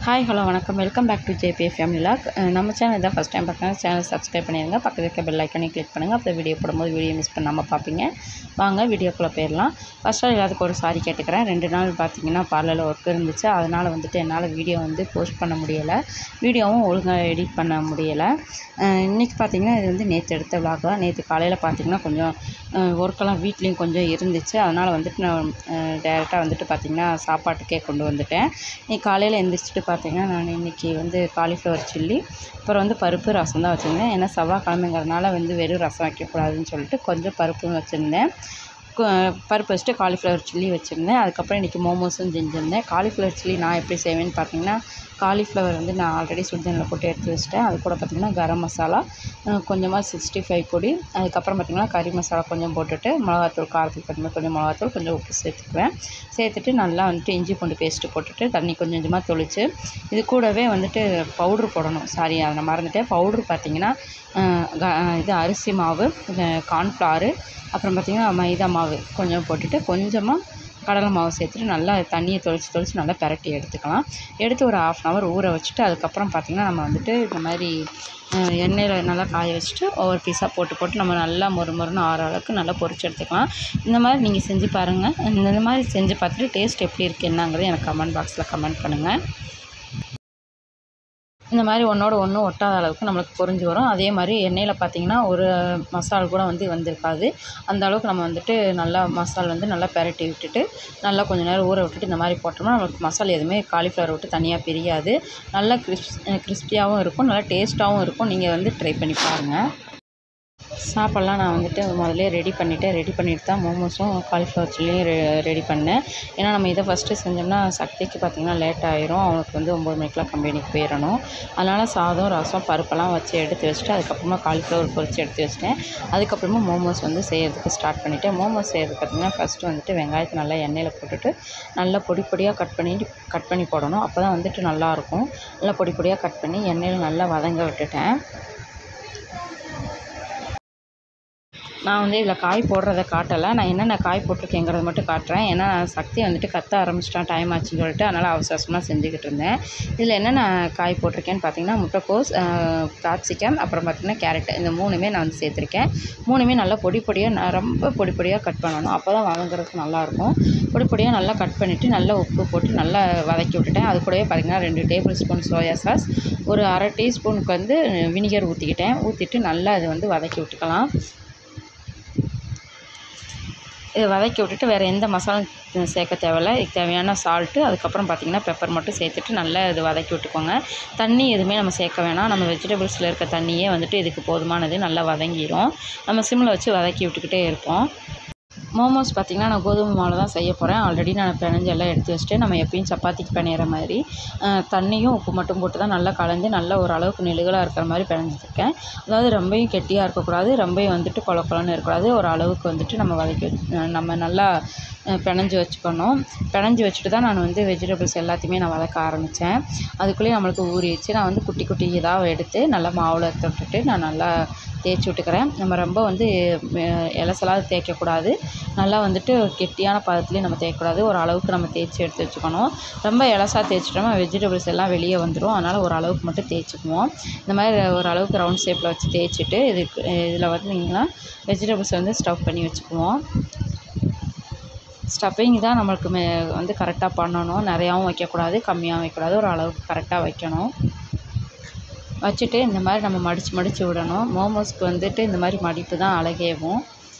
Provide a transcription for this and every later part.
hi hello வணக்கம் welcome back to JP family log நம்ம channel தான் ஃபஸ்ட் டைம் பார்த்தாங்க சேனல் சப்ஸ்கிரைப் பண்ணிடுங்க பக்கத்தில் இருக்க பெல் ஐக்கனையும் கிளிக் பண்ணுங்கள் அப்போ வீடியோ போடும்போது வீடியோ மிஸ் பண்ணாமல் பார்ப்பீங்க வாங்க வீடியோக்குள்ளே போயிடலாம் ஃபஸ்ட்டாக எல்லாத்துக்கும் ஒரு சாரி கேட்டுக்கிறேன் ரெண்டு நாள் பார்த்தீங்கன்னா பார்லரில் ஒர்க் இருந்துச்சு அதனால் வந்துட்டு என்னால் வீடியோ வந்து போஸ்ட் பண்ண முடியலை வீடியோவும் ஒழுங்காக எடிட் பண்ண முடியலை இன்றைக்கி பார்த்தீங்கன்னா இது வந்து நேற்று எடுத்த விளாக் தான் நேற்று காலையில் பார்த்தீங்கன்னா கொஞ்சம் ஒர்க்கெல்லாம் வீட்லேயும் கொஞ்சம் இருந்துச்சு அதனால் வந்துட்டு நான் டேரெக்டாக வந்துட்டு பார்த்திங்கன்னா சாப்பாட்டுக்கே கொண்டு வந்துட்டேன் இன்னைக்கு காலையில் எந்திரிச்சிட்டு பார்த்தீங்கன்னா நான் இன்றைக்கி வந்து காலிஃப்ளவர் சில்லி அப்புறம் வந்து பருப்பு ரசம் தான் வச்சுருந்தேன் ஏன்னா செவ்வாய்க்கிழமைங்கிறதுனால வந்து வெறும் ரசம் வைக்கக்கூடாதுன்னு சொல்லிட்டு கொஞ்சம் பருப்பும் வச்சுருந்தேன் கு- பருப்பு வச்சுட்டு காலிஃப்ளவர் சில்லி வச்சுருந்தேன் அதுக்கப்புறம் இன்றைக்கி மோமோஸும் செஞ்சுருந்தேன் காலிஃப்ளவர் சில்லி நான் எப்படி செய்வேன்னு பார்த்தீங்கன்னா காலிஃப்ளவர் வந்து நான் ஆல்ரெடி சுடுதண்ணில் போட்டு எடுத்து வச்சிட்டேன் அது கூட பார்த்திங்கன்னா கரம் மசாலா கொஞ்சமாக சிக்ஸ்டி ஃபைவ் பொடி அதுக்கப்புறம் பார்த்திங்கன்னா கறி மசாலா கொஞ்சம் போட்டுட்டு மிளகாத்தூள் காரத்துக்கு பார்த்திங்கன்னா கொஞ்சம் மிளகாத்தூள் கொஞ்சம் உப்பு சேர்த்துக்குவேன் சேர்த்துட்டு நல்லா வந்துட்டு இஞ்சி பூண்டு பேஸ்ட்டு போட்டுட்டு தண்ணி கொஞ்சம் கொஞ்சமாக தொளிச்சு இது கூடவே வந்துட்டு பவுட்ரு போடணும் சாரி அதை நான் மறந்துட்டேன் பவுட்ரு பார்த்திங்கன்னா அஹ் க- இது அரிசி மாவு கார்ன்ஃப்ளவரு அப்புறம் பார்த்திங்கன்னா மைதா மாவு கொஞ்சம் போட்டுட்டு கொஞ்சமாக கடலை மாவு சேர்த்துட்டு நல்லா தண்ணியை தொளிச்சு தொளிச்சு நல்லா பிரட்டி எடுத்துக்கலாம் எடுத்து ஒரு ஆஃப் அன் ஹவர் ஊற வச்சுட்டு அதுக்கப்புறம் பார்த்திங்கன்னா நம்ம வந்துட்டு இந்த மாதிரி அஹ், எண்ணெயில் நல்லா காய வச்சுட்டு ஒவ்வொரு பீஸாக போட்டு போட்டு நம்ம நல்லா மொறு மொறுன்னு ஆற அளவுக்கு நல்லா பொரிச்சு எடுத்துக்கலாம் இந்த மாதிரி நீங்கள் செஞ்சு பாருங்கள் இந்த இந்த மாதிரி செஞ்சு பார்த்துட்டு டேஸ்ட் எப்படி இருக்குது என்னங்கிறது எனக்கு கமெண்ட் பாக்ஸில் கமெண்ட் பண்ணுங்கள் இந்த மாதிரி ஒன்றோட ஒன்று ஒட்டாத அளவுக்கு நம்மளுக்கு பொரிஞ்சு வரும் அதே மாதிரி எண்ணெயில் பார்த்தீங்கன்னா ஒரு மசால் கூட வந்து வந்திருக்காது அந்த அளவுக்கு நம்ம வந்துட்டு நல்லா மசால் வந்து நல்லா பெரட்டி விட்டுட்டு நல்லா கொஞ்ச நேரம் ஊற விட்டுட்டு இந்த மாதிரி போட்டோம்னா நம்மளுக்கு மசால் எதுவுமே காலிஃப்ளவர் விட்டு தனியாக பிரியாது நல்லா கிறிஸ் கிறிஸ்பியாகவும் இருக்கும் நல்லா டேஸ்ட்டாகவும் இருக்கும் நீங்கள் வந்து ட்ரை பண்ணி பாருங்கள் சாப்பாடெலாம் நான் வந்துட்டு முதல்ல ரெடி பண்ணிவிட்டு ரெடி பண்ணிட்டு தான் மோமோஸும் காலிஃப்ளவர் சில்லியும் ரெ ரெடி பண்ணேன் ஏன்னா நம்ம இதை ஃபஸ்ட்டு செஞ்சோம்னா சக்திக்கு பார்த்திங்கன்னா லேட் ஆயிரும் அவனுக்கு வந்து ஒம்பது மணிக்கெலாம் கம்பெனிக்கு போயிடணும் அதனால் சாதம் ரசம் பருப்பெல்லாம் வச்சு எடுத்து வச்சுட்டு அதுக்கப்புறமா காலிஃப்ளவர் பொரிச்சு எடுத்து வச்சிட்டேன் அதுக்கப்புறமா மோமோஸ் வந்து செய்கிறதுக்கு ஸ்டார்ட் பண்ணிவிட்டேன் மோமோஸ் செய்கிறது பார்த்திங்கன்னா ஃபஸ்ட்டு வந்துட்டு வெங்காயத்தை நல்லா எண்ணெயில் போட்டுட்டு நல்லா பொடி பொடியாக கட் பண்ணிட்டு கட் பண்ணி போடணும் அப்போ தான் வந்துட்டு நல்லாயிருக்கும் நல்லா பொடி பொடியாக கட் பண்ணி எண்ணெயில் நல்லா வதங்க விட்டுட்டேன் நான் வந்து இதில் காய் போடுறத காட்டலை நான் என்னென்ன காய் போட்டிருக்கேங்கிறத மட்டும் காட்டுறேன் ஏன்னா சக்தி வந்துட்டு கத்த ஆரம்பிச்சிட்டான் டைம் ஆச்சுன்னு சொல்லிட்டு அதனால் அவசர அவசரமாக செஞ்சுக்கிட்டு இருந்தேன் இதில் என்னென்ன காய் போட்டிருக்கேன்னு பார்த்தீங்கன்னா முட்டைக்கோஸ் காப்சிகம் அப்புறம் பார்த்தீங்கன்னா கேரட் இந்த மூணுமே நான் வந்து சேர்த்துருக்கேன் மூணுமே நல்லா பொடி பொடியாக நான் ரொம்ப பொடி பொடியாக கட் பண்ணணும் அப்போ தான் வதங்குறதுக்கு நல்லாயிருக்கும் பொடி பொடியாக நல்லா கட் பண்ணிவிட்டு நல்லா உப்பு போட்டு நல்லா வதக்கி விட்டுட்டேன் அது கூடவே பார்த்தீங்கன்னா ரெண்டு டேபிள் ஸ்பூன் சோயா சாஸ் ஒரு அரை டீஸ்பூனுக்கு வந்து வினிகர் ஊற்றிக்கிட்டேன் ஊற்றிட்டு நல்லா அது வந்து வதக்கி விட்டுக்கலாம் இதை வதக்கி விட்டுட்டு வேறு எந்த மசாலும் சேர்க்க தேவையில்ல இதுக்கு தேவையான சால்ட்டு அதுக்கப்புறம் பார்த்திங்கன்னா பெப்பர் மட்டும் சேர்த்துட்டு நல்லா இது வதக்கி விட்டுக்கோங்க தண்ணி எதுவுமே நம்ம சேர்க்க வேணாம் நம்ம வெஜிடபிள்ஸில் இருக்க தண்ணியே வந்துட்டு இதுக்கு போதுமானது நல்லா வதங்கிடும் நம்ம சிம்மில் வச்சு வதக்கி விட்டுக்கிட்டே இருப்போம் மோமோஸ் பார்த்திங்கன்னா நான் கோதுமை மாவில் தான் செய்ய போகிறேன் ஆல்ரெடி நான் பிணைஞ்சு எல்லாம் எடுத்து வச்சுட்டு நம்ம எப்பயும் சப்பாத்திக்கு பிணையிற மாதிரி அஹ், தண்ணியும் உப்பு மட்டும் போட்டு தான் நல்லா கலந்து நல்லா ஒரு அளவுக்கு நெழுகலாக இருக்கிற மாதிரி பிணைஞ்சிருக்கேன் அதாவது ரொம்பவும் கெட்டியாக இருக்கக்கூடாது ரொம்பவும் வந்துட்டு கொல கொலன்னு இருக்கக்கூடாது ஒரு அளவுக்கு வந்துட்டு நம்ம வதக்கி வச்சு- அஹ், நம்ம நல்லா அஹ், பிணைஞ்சு வச்சுக்கணும் பிணைஞ்சு வச்சுட்டு தான் நான் வந்து வெஜிடபிள்ஸ் எல்லாத்தையுமே நான் வதக்க ஆரம்பித்தேன் அதுக்குள்ளேயே நம்மளுக்கு ஊறிடுச்சு நான் வந்து குட்டி குட்டி இதாக எடுத்து நல்லா மாவில் தொட்டுட்டு நான் நல்லா தேய்ச்சி விட்டுக்கிறேன் நம்ம ரொம்ப வந்து அஹ், இலசலாக தேய்க்கக்கூடாது நல்லா வந்துட்டு கெட்டியான பதத்துலேயும் நம்ம தேய்க்கக்கூடாது ஒரு அளவுக்கு நம்ம தேய்ச்சி எடுத்து வச்சுக்கணும் ரொம்ப இலசா தேய்ச்சிட்டோம்னா வெஜிடபிள்ஸ் எல்லாம் வெளியே வந்துடும் அதனால் ஒரு அளவுக்கு மட்டும் தேய்ச்சிக்குவோம் இந்த மாதிரி ஒரு அளவுக்கு ரவுண்ட் ஷேப்பில் வச்சு தேய்ச்சிட்டு இதுக்கு இதில் வந்தீங்கன்னா வெஜிடபிள்ஸ் வந்து ஸ்டஃப் பண்ணி வச்சுக்குவோம் ஸ்டஃபிங் தான் நம்மளுக்கு மே வந்து கரெக்டாக பண்ணணும் நிறையாவும் வைக்கக்கூடாது கம்மியாகவும் வைக்கக்கூடாது ஒரு அளவுக்கு கரெக்டாக வைக்கணும் வச்சுட்டு இந்த மாதிரி நம்ம மடித்து மடித்து விடணும் மோமோஸ்க்கு வந்துட்டு இந்த மாதிரி மடிப்பு தான் அழகேவும்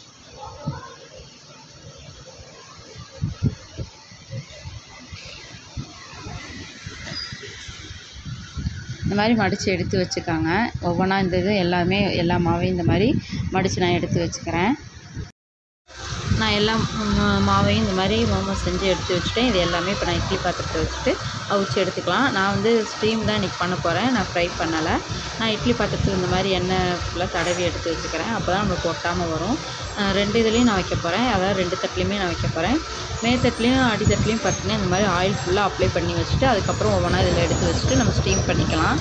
இந்த மாதிரி மடித்து எடுத்து வச்சுக்காங்க ஒவ்வொன்றா இந்த இது எல்லாமே எல்லா மாவையும் இந்த மாதிரி மடித்து நான் எடுத்து வச்சுக்கிறேன் நான் எல்லா ம், மாவையும் இந்த மாதிரி மோமோஸ் செஞ்சு எடுத்து வச்சுட்டேன் இது எல்லாமே இப்போ நான் இட்லி பாத்திரத்தை வச்சுட்டு அவிச்சு எடுத்துக்கலாம் நான் வந்து ஸ்டீம் தான் இன்றைக்கி பண்ண போகிறேன் நான் ஃப்ரை பண்ணலை நான் இட்லி பாத்திரத்தில் இந்த மாதிரி எண்ணெய் ஃபுல்லாக தடவி எடுத்து வச்சுக்கிறேன் அப்போ தான் நம்மளுக்கு ஒட்டாமல் வரும் அஹ், ரெண்டு இதுலேயும் நான் வைக்க போகிறேன் அதாவது ரெண்டு தட்டுலேயுமே நான் வைக்க போகிறேன் மேத்தட்டுலேயும் அடித்தட்டுலேயும் பார்த்தீங்கன்னா இந்த மாதிரி ஆயில் ஃபுல்லாக அப்ளை பண்ணி வச்சுட்டு அதுக்கப்புறம் ஒவ்வொன்றா இதில் எடுத்து வச்சுட்டு நம்ம ஸ்டீம் பண்ணிக்கலாம்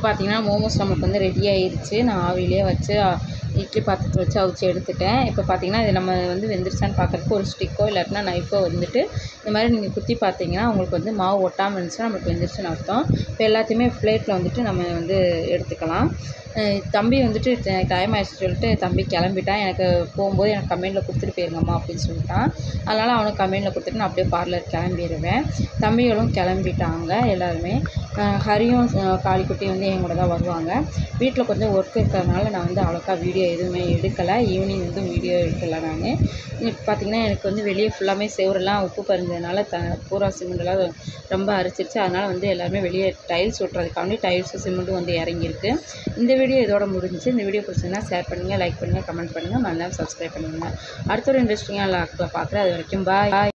பார்த்தீங்கன்னா மோமோஸ் நம்மளுக்கு வந்து ரெடி ஆயிருச்சு நான் ஆவிலே வச்சு அ, இட்லி பாத்திரத்தை வச்சு அவிச்சு எடுத்துட்டேன் இப்போ பார்த்தீங்கன்னா இது நம்ம வந்து வெந்துருச்சான்னு பார்க்குறதுக்கு ஒரு ஸ்டிக்கோ இல்லாட்டினா நைஃபோ வந்துட்டு இந்த மாதிரி நீங்கள் குத்தி பார்த்தீங்கன்னா உங்களுக்கு வந்து மாவு ஒட்டாமல் இருந்துச்சுன்னா நம்மளுக்கு வெந்துருச்சுன்னு அர்த்தம் இப்போ எல்லாத்தையுமே பிளேட்டில் வந்துட்டு நம்ம வந்து எடுத்துக்கலாம் அஹ் தம்பி வந்துட்டு டைம் ஆயிடுச்சு சொல்லிட்டு தம்பி கிளம்பிட்டான் எனக்கு போகும்போது எனக்கு கம்பெனியில் கொடுத்துட்டு போயிருங்கம்மா அப்படின்னு சொல்லிட்டான் அதனால் அவனுக்கு கம்பெனியில் கொடுத்துட்டு நான் அப்படியே பார்லர் கிளம்பிடுவேன் தம்பிகளும் கிளம்பிட்டாங்க எல்லாருமே அஹ் ஹரியும் அஹ் காளிக்குட்டி வந்து என் கூட தான் வருவாங்க வீட்டில் கொஞ்சம் ஒர்க் இருக்கிறதுனால நான் வந்து அவ்வளோக்கா வீடியோ எதுவுமே எடுக்கலை ஈவினிங் வந்து வீடியோ எடுக்கலை நான் இப்போ பார்த்தீங்கன்னா எனக்கு வந்து வெளியே ஃபுல்லாமே செவரெல்லாம் உப்பு பறிஞ்சதுனால த பூரா சிமெண்டெல்லாம் ரொம்ப அரிச்சிருச்சு அதனால் வந்து எல்லாருமே வெளியே டைல்ஸ் ஒட்டுறதுக்காண்டி டைல்ஸும் சிமெண்ட்டும் வந்து இறங்கியிருக்கு இந்த வீடியோ இதோட முடிஞ்சுச்சு இந்த வீடியோ பிடிச்சிருந்தா ஷேர் பண்ணுங்கள் லைக் பண்ணுங்கள் கமெண்ட் பண்ணுங்கள் மறந்தாமல் சப்ஸ்கிரைப் பண்ணுங்கள் அடுத்த ஒரு இன்ட்ரெஸ்டிங்காக லாக்கில் பார்க்குறேன் அது வரைக்கும் பாய்